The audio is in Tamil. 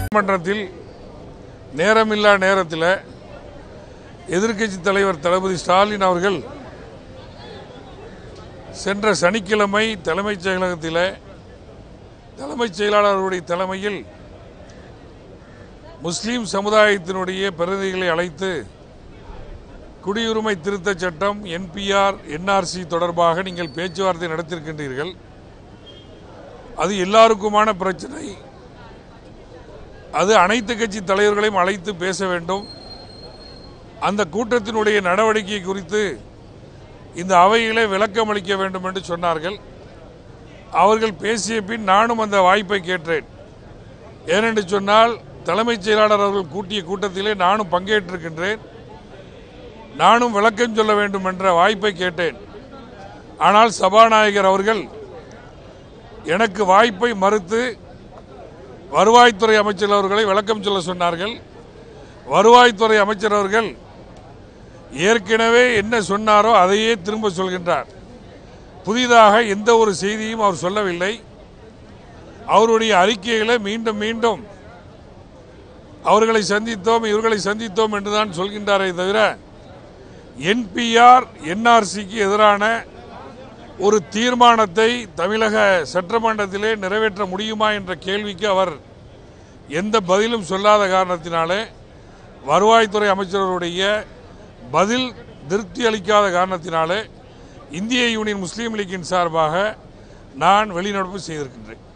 மன்றத்தில் நேரமில்லா நேரத்தில் எதிர்க்கட்சி தலைவர் தளபதி ஸ்டாலின் அவர்கள் சென்ற சனிக்கிழமை தலைமைச் செயலகத்தில் தலைமைச் செயலாளருடைய தலைமையில் முஸ்லீம் சமுதாயத்தினுடைய பிரதிநிதிகளை அழைத்து குடியுரிமை திருத்தச் சட்டம் என்பிஆர் என்ஆர்சி தொடர்பாக நீங்கள் பேச்சுவார்த்தை நடத்தியிருக்கின்றீர்கள் அது எல்லாருக்குமான பிரச்சனை அது அனைத்து கட்சி தலைவர்களையும் அழைத்து பேச வேண்டும் அந்த கூட்டத்தினுடைய நடவடிக்கை குறித்து இந்த அவையிலே விளக்கம் அளிக்க வேண்டும் என்று சொன்னார்கள் அவர்கள் பேசிய பின் நானும் அந்த வாய்ப்பை கேட்டேன் ஏனென்று சொன்னால் தலைமைச் செயலாளர் அவர்கள் கூட்டிய கூட்டத்திலே நானும் பங்கேற்றிருக்கின்றேன் நானும் விளக்கம் சொல்ல வேண்டும் என்ற வாய்ப்பை கேட்டேன் ஆனால் சபாநாயகர் அவர்கள் எனக்கு வாய்ப்பை மறுத்து வருவாய்த்துறை அமைச்சர் அவர்களை விளக்கம் சொல்ல சொன்னார்கள் வருவாய்த்துறை அமைச்சர் அவர்கள் ஏற்கனவே என்ன சொன்னாரோ அதையே திரும்ப சொல்கின்றார் புதிதாக எந்த ஒரு செய்தியும் அவர் சொல்லவில்லை அவருடைய அறிக்கைகளை மீண்டும் மீண்டும் அவர்களை சந்தித்தோம் இவர்களை சந்தித்தோம் என்றுதான் சொல்கின்றாரே தவிர என்பிஆர் என்ஆர்சிக்கு எதிரான ஒரு தீர்மானத்தை தமிழக சட்டமன்றத்திலே நிறைவேற்ற முடியுமா என்ற கேள்விக்கு அவர் எந்த பதிலும் சொல்லாத காரணத்தினாலே வருவாய்த்துறை அமைச்சர்களுடைய பதில் திருப்தி அளிக்காத காரணத்தினாலே இந்திய யூனியன் முஸ்லீம் லீக்கின் சார்பாக நான் வெளிநடப்பு செய்திருக்கின்றேன்